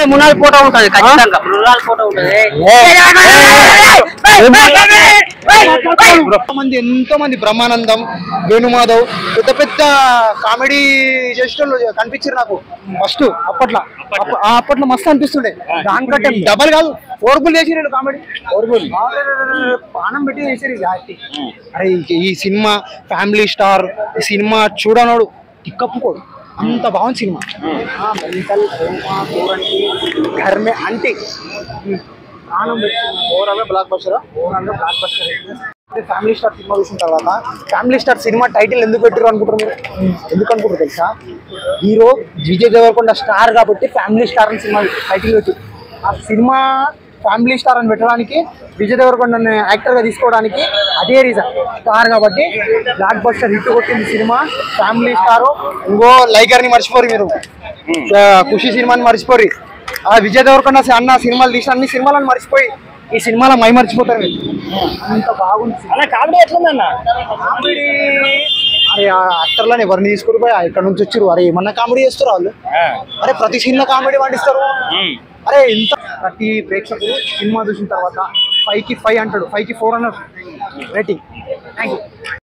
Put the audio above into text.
మునాల్ photo ఉంటది ఖచ్చితంగా మునాల్ photo ఉంటది ఎంతో మంది ఎంతో మంది బ్రహ్మానందం వేణుమాధవ్ పెద్ద పెద్ద కామెడీ చేసేటోళ్ళు కనిపించారు నాకు ఫస్ట్ అప్పట్లో అప్ప- ఆ అప్పట్లో మస్తు అనిపిస్తుండే దానికంటే డబల్ కాదు ఫోర్బుల్ చేసిరు కామెడీ ఫోర్బుల్ పానం పెట్టి చేసారు ఇది యాక్టింగ్ అరే ఈ- ఈ సినిమా ఫ్యామిలీ స్టార్ ఈ సినిమా చూడనోడు టిక్కప్పుకోడు అంత బాగుంది సినిమా ఆ, మెంటల్ ప్రేమ, కూరంటి, ఘర్మే అంటే ప్రాణం పెట్టి overall blockbuster overall blockbuster family star cinema చూసిన తర్వాత ఫ్యామిలీ స్టార్ సినిమా టైటిల్ ఎందుకు పెట్టారు అనుకుంటారు మీరు ఎందుకు అనుకుంటారు తెలుసా హీరో విజయ్ దేవరకొండ స్టార్ కాబట్టి ఫ్యామిలీ స్టార్ అని సినిమా టైటిల్ పెట్టి ఆ సినిమా ఫ్యామిలీ స్టార్ అని పెట్టడానికి విజయ్ దేవరకొండ యాక్టర్ గా తీసుకోవడానికి అదే రీజన్ స్టార్ కాబట్టి బ్లాక్ బస్టర్ హిట్ కొట్టింది సినిమా ఫ్యామిలీ స్టార్ ఇంకో లైగర్ ని మర్చిపోరు మీరు ఆ, ఖుషి సినిమాని మర్చిపోరు ఆ విజయ్ దేవరకొండ అన్న సినిమాలు తీసిన అన్ని సినిమాలను మర్చిపోయి ఈ సినిమాలో మై మర్చిపోతారు మీరు. అంత బాగుంది అన్న కామెడీ ఎట్లుందన్న కామెడీ అరే ఆ యాక్టర్లను ఎవరిని తీసుకుని పోయి ఇక్కడ నుంచి వచ్చారు అరే ఏమన్నా కామెడీ చేస్తారు వాళ్ళు అరే ప్రతి సీన్ లో కామెడీ పండిస్తారు అరే ఇంత ప్రతి ప్రేక్షకులు సినిమా చూసిన తర్వాత ఫైవ్ కి ఫైవ్ అంటాడు ఫైవ్ కి ఫోర్ అన్నాడు రేటింగ్ థ్యాంక్ యూ